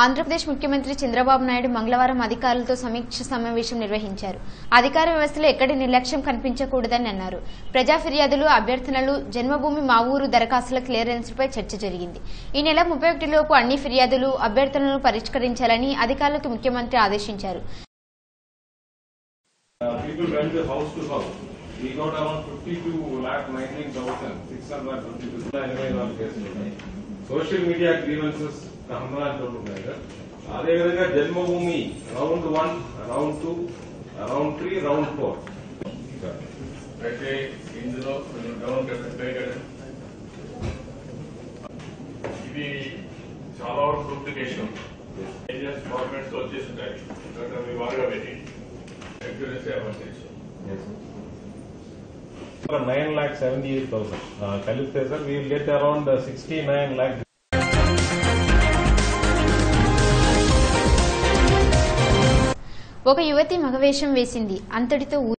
ఆంధ్రప్రదేశ్ ముఖ్యమంత్రి చంద్రబాబు నాయుడు మంగళవారం అధికారులతో సమీక్ష సమావేశం నిర్వహించారు అధికార వ్యవస్థలో ఎక్కడి నిర్లక్ష్యం కనిపించకూడదని అన్నారు ప్రజా ఫిర్యాదులు అభ్యర్థనలు జన్మభూమి మా ఊరు దరఖాస్తుల క్లియరెన్స్పై చర్చ జరిగింది ఈ నెల ముప్పై ఒకటిలోపు అన్ని ఫిర్యాదులు అభ్యర్థనలను పరిష్కరించాలని అధికారులకు ముఖ్యమంత్రి ఆదేశించారు Uh, people went to house to house. We got around 52 lakh 19,622 ఎనభై నాలుగు కేసులు ఉన్నాయి సోషల్ మీడియా గ్రీవెన్సెస్ హండ్రెడ్ ఉన్నాయి కదా అదేవిధంగా Janmabhoomi round one round two round three round four అయితే ఇందులో కొంచెం డౌన్ కట్టండి పై కట్టండి ఇది చాలా వరకు డూప్లికేషన్ ఏజెంట్స్ గవర్నమెంట్స్ తో వచ్చేసింటాయి ఇక్కడ మీ బాగా పెట్టి అక్యురసీ అవన్నీ nine lakh seventy eight thousand కలిపితే sir we get around sixty nine lakh ఒక యువతి మగవేషం వేసింది అంతటితో